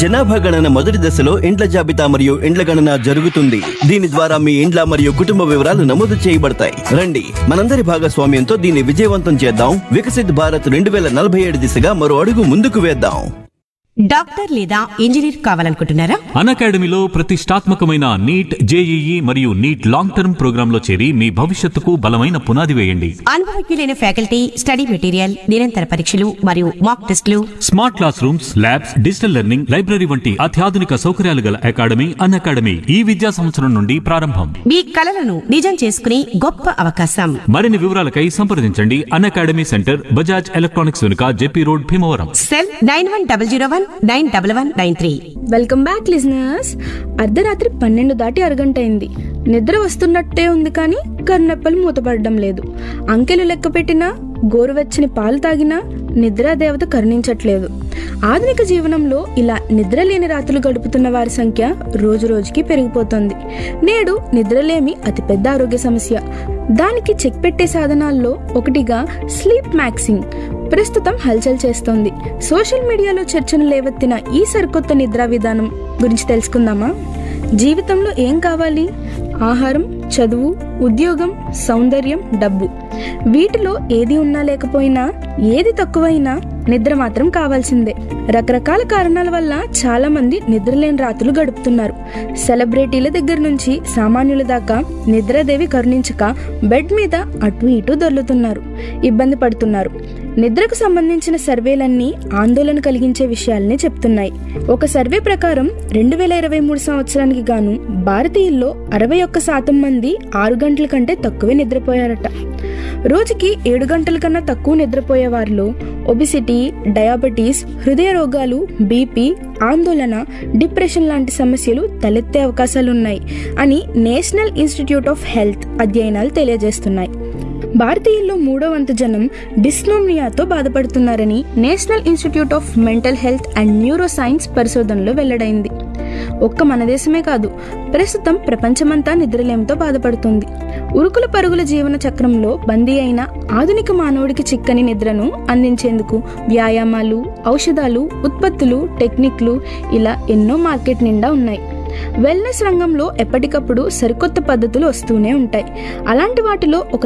జనాభా గణన మొదటి దశలో ఇండ్ల జాబితా మరియు ఇండ్ల గణన జరుగుతుంది దీని ద్వారా మీ ఇండ్ల మరియు కుటుంబ వివరాలు నమోదు చేయబడతాయి రండి మనందరి భాగస్వామ్యంతో దీన్ని విజయవంతం చేద్దాం వికసిత్ భారత్ రెండు వేల నలభై ఏడు దిశగా మరో అడుగు ముందుకు వేద్దాం డాక్టర్ లేదా ఇంజనీర్ కావాలనుకుంటున్నారా అన్ అకాడమీలో ప్రతిష్టాత్మకమైన నీట్ జేఈఈ మరియు నీట్ లాంగ్ టర్మ్ ప్రోగ్రాంలో చేరి మీ భవిష్యత్తుకు బలమైన పునాది వేయండి అనుభవజ్ఞులైన ఫ్యాకల్టీ స్టడీ మెటీరియల్ నిరంతర పరీక్షలు మరియు మాక్ టెస్టులు smart classrooms labs digital learning library వంటి అత్యాధునిక సౌకర్యాలు గల అకాడమీ అన్ అకాడమీ ఈ విద్యా సంవత్సరం నుండి ప్రారంభం మీ కలలను నిజం చేసుకునే గొప్ప అవకాశం మరిన్ని వివరాలకై సంప్రదించండి Unacademy centre Bajaj electronics వెనుక JP road Bhimavaram cell nine one double zero one nine double one nine three welcome back listeners అర్ధరాత్రి పన్నెండు దాటి అరగంట అయింది నిద్ర వస్తున్నట్టే ఉంది కానీ కర్నెప్పలు మూతపడడం లేదు అంకెలు లెక్క పెట్టినా గోరువెచ్చని పాలు తాగినా నిద్రా దేవత కరుణించట్లేదు ఆధునిక జీవనంలో ఇలా నిద్ర లేని రాత్రులు గడుపుతున్న వారి సంఖ్య రోజు రోజుకి పెరిగిపోతుంది నేడు నిద్రలేమి అతిపెద్ద ఆరోగ్య సమస్య దానికి చెక్ పెట్టే సాధనాల్లో ఒకటిగా స్లీప్ మ్యాక్సింగ్ ప్రస్తుతం హల్చల్ చేస్తోంది సోషల్ మీడియాలో చర్చను లేవెత్తిన ఈ సరికొత్త నిద్రా విధానం గురించి తెలుసుకుందామా జీవితంలో ఏం కావాలి ఆహారం చదువు ఉద్యోగం సౌందర్యం డబ్బు వీటిలో ఏది ఉన్నా లేకపోయినా ఏది తక్కువైనా నిద్ర మాత్రం కావాల్సిందే రకరకాల కారణాల వల్ల చాలా మంది నిద్రలేని రాత్రులు గడుపుతున్నారు సెలబ్రిటీల దగ్గర నుంచి సామాన్యుల దాకా నిద్రదేవి కరుణించక బెడ్ మీద అటు ఇటు దొర్లుతున్నారు ఇబ్బంది పడుతున్నారు నిద్రకు సంబంధించిన సర్వేలన్నీ ఆందోళన కలిగించే విషయాల్ని చెప్తున్నాయి ఒక సర్వే ప్రకారం రెండు వేల ఇరవై మూడు సంవత్సరానికి గాను భారతీయుల్లో అరవై ఒక్క శాతం మంది ఆరు గంటల కంటే తక్కువే నిద్రపోయారట రోజుకి ఏడు గంటల కన్నా తక్కువ నిద్రపోయే వారిలో ఒబిసిటీ డయాబెటీస్ హృదయ రోగాలు బీపీ ఆందోళన డిప్రెషన్ లాంటి సమస్యలు తలెత్తే అవకాశాలున్నాయి అని నేషనల్ ఇన్స్టిట్యూట్ ఆఫ్ హెల్త్ అధ్యయనాలు తెలియజేస్తున్నాయి భారతీయుల్లో మూడో వంతు జనం డిస్నోమియాతో బాధపడుతున్నారని national institute of mental health and neuro science పరిశోధనలో వెల్లడైంది ఒక్క మన దేశమే కాదు ప్రస్తుతం ప్రపంచమంతా నిద్రలేమితో బాధపడుతుంది ఉరుకుల పరుగుల జీవన చక్రంలో బందీ అయిన ఆధునిక మానవుడికి చిక్కని నిద్రను అందించేందుకు వ్యాయామాలు ఔషధాలు ఉత్పత్తులు టెక్నిక్లు ఇలా ఎన్నో మార్కెట్ నిండా ఉన్నాయి వెల్నెస్ రంగంలో ఎప్పటికప్పుడు సరికొత్త పద్ధతులు వస్తూనే ఉంటాయి అలాంటి వాటిలో ఒక